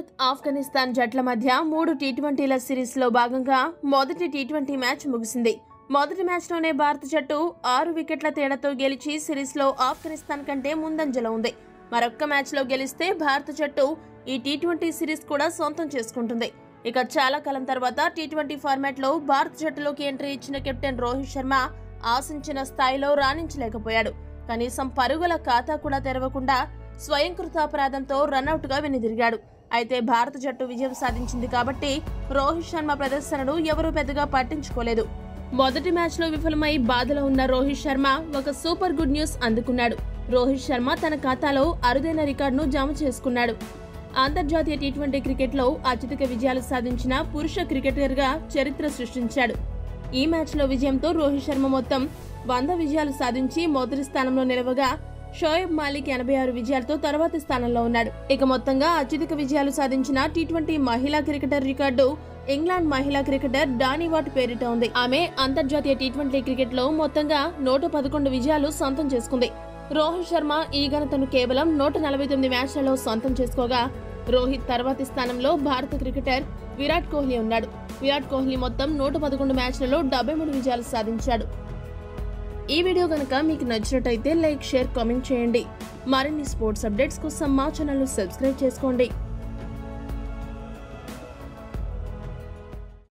భారత్ ఆఫ్ఘనిస్తాన్ జట్ల మధ్య మూడు టీ ట్వంటీల సిరీస్లో భాగంగా మొదటి టీ ట్వంటీ మ్యాచ్ ముగిసింది మొదటి మ్యాచ్లోనే భారత జట్టు ఆరు వికెట్ల తేడాతో గెలిచి సిరీస్లో ఆఫ్ఘనిస్తాన్ కంటే ముందంజలో ఉంది మరొక్క మ్యాచ్లో గెలిస్తే భారత జట్టు ఈ టీ ట్వంటీ సిరీస్ కూడా సొంతం చేసుకుంటుంది ఇక చాలా కాలం తర్వాత టీ ట్వంటీ ఫార్మాట్లో భారత జట్టులోకి ఎంట్రీ ఇచ్చిన కెప్టెన్ రోహిత్ శర్మ ఆశించిన స్థాయిలో రాణించలేకపోయాడు కనీసం పరుగుల ఖాతా కూడా తెరవకుండా స్వయంకృతాపరాధంతో రన్అట్ గా వెనుదిరిగాడు అయితే భారత జట్టు విజయం సాధించింది కాబట్టి రోహిత్ శర్మ ప్రదర్శనను ఎవరూ పెద్దగా పట్టించుకోలేదు మొదటి మ్యాచ్ లో విఫలమై బాధలో ఉన్న రోహిత్ శర్మ ఒక సూపర్ గుడ్ న్యూస్ అందుకున్నాడు రోహిత్ శర్మ తన ఖాతాలో అరుదైన రికార్డును జమ చేసుకున్నాడు అంతర్జాతీయ టీ ట్వంటీ క్రికెట్లో అత్యధిక విజయాలు సాధించిన పురుష క్రికెటర్ గా చరిత్ర సృష్టించాడు ఈ మ్యాచ్ లో విజయంతో రోహిత్ శర్మ మొత్తం వంద విజయాలు సాధించి మొదటి స్థానంలో నిలవగా షోయబ్ మాలిక్ ఎనభై ఆరు విజయాలతో తర్వాతి స్థానంలో ఉన్నాడు ఇక మొత్తంగా అత్యధిక విజయాలు సాధించిన టీ ట్వంటీ మహిళా క్రికెటర్ రికార్డు ఇంగ్లాండ్ మహిళా క్రికెటర్ డానీ వాట్ పేరిట ఉంది ఆమె అంతర్జాతీయ టీ ట్వంటీ క్రికెట్ లో మొత్తంగా నూట పదకొండు విజయాలు సొంతం చేసుకుంది రోహిత్ శర్మ ఈ ఘనతను కేవలం నూట నలభై తొమ్మిది మ్యాచ్లలో సొంతం చేసుకోగా రోహిత్ తర్వాతి స్థానంలో భారత క్రికెటర్ విరాట్ కోహ్లీ ఉన్నాడు విరాట్ కోహ్లీ మొత్తం నూట పదకొండు మ్యాచ్లలో డెబ్బై మూడు విజయాలు సాధించాడు ఈ వీడియో కనుక మీకు నచ్చినట్టయితే లైక్ షేర్ కామెంట్ చేయండి మరిన్ని స్పోర్ట్స్ అప్డేట్స్ కోసం మా ఛానల్ సబ్స్క్రైబ్ చేసుకోండి